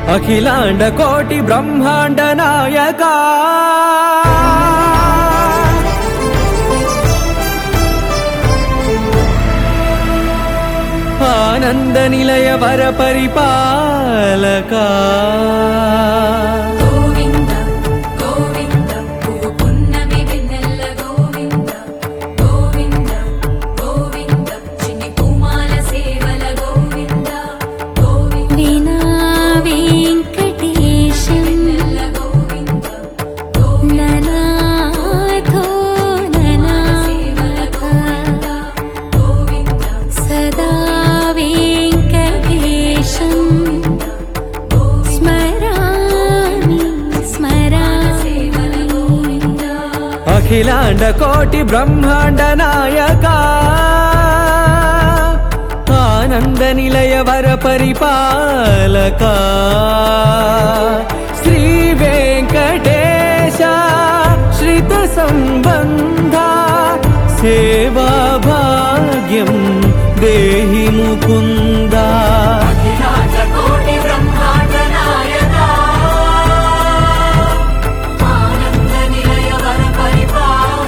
అఖిలాండ కోటి బ్రహ్మాండ నాయక ఆనంద నిలయ వర పరిపాలక గోవింద గోవింద పువ్వు పున్నమి వెన్నెల గోవింద గోవింద గోవింద చిన్ని పూమాల సేవల గోవింద గోవింద వినా వెంకటేశం వెన్నెల గోవింద ననాథో సేవల గోవింద ననాథ గోవింద సదా వెంకటేశం స్మరామి స్మరామి సేవల గోవింద అఖిలాండ కోటి బ్రహ్మాండ నాయక ఆనంద నిలయ వర పరిపాలక శ్రీ వెంకటేశ శ్రిత సంబంధ సేవా భాగ్యం దేహి ముకుందా కోటి బ్రహ్మాండ నాయక ఆనంద నిలయ వర పరిపాల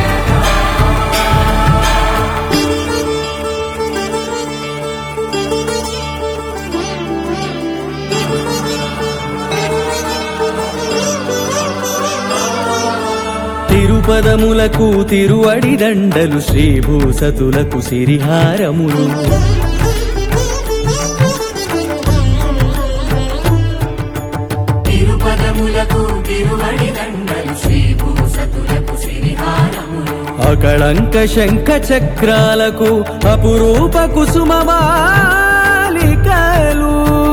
తిరుపదములకు తిరువడి దండలు శ్రీభూసతులకు సిరిహారములు తిరుపదములకు తిరువడి దండలు శ్రీభూసతులకు శ్రీహారములు అకళంక శంఖ చక్రాలకు అపురూప కుసుమమాలికలు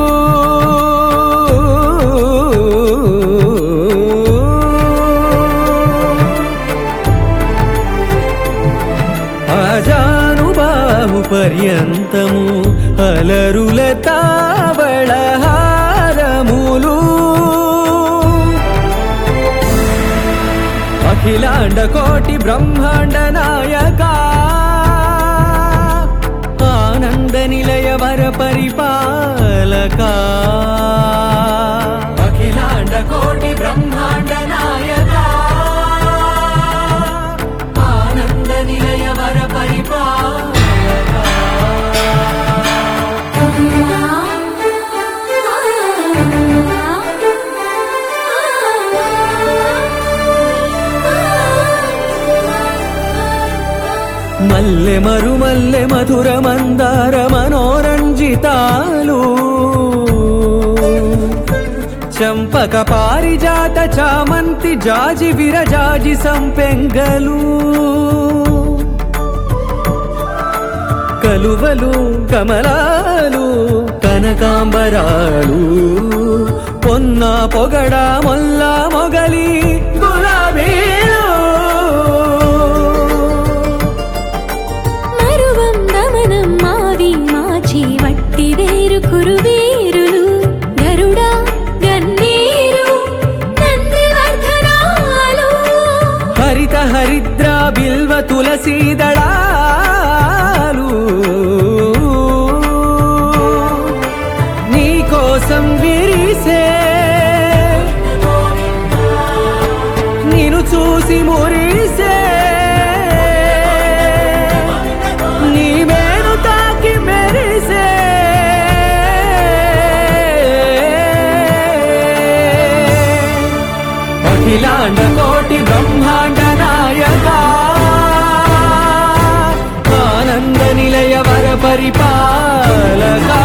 అజానుబాహు పర్యంతము అలరుల తావళహారములు అఖిలాండ కోటి బ్రహ్మాండ నాయక ఆనంద నిలయ వర పరిపాలక అఖిలాండ కోటి బ్రహ్మాండ నాయక ఆనంద నిలయ వర పరిపాలక మల్లె మరుమల్లె మధుర మందార మనోరంజితాలు చంపక పారిజాత చామంతి జాజి విరజాజి సంపెంగలు కలువలు కమలాలు కనకాంబరాలు పొన్న పొగడ మొల్ల మొగలి గులాబీలు మరువం దమనం మావి మాచి వట్టి వేరు కురువేరులు గరుడా గన్నీరు నందివర్ధనాలు హరిత హరిద్ర బిల్వ తులసీ దళాలు నీ కోసం విరిసే నేను చూసి మురిసే నీ మేను తాకి మెరిసే అఖిలాండ కోటి బ్రహ్మాండ నాయక ఆనంద నిలయ వర పరిపాలక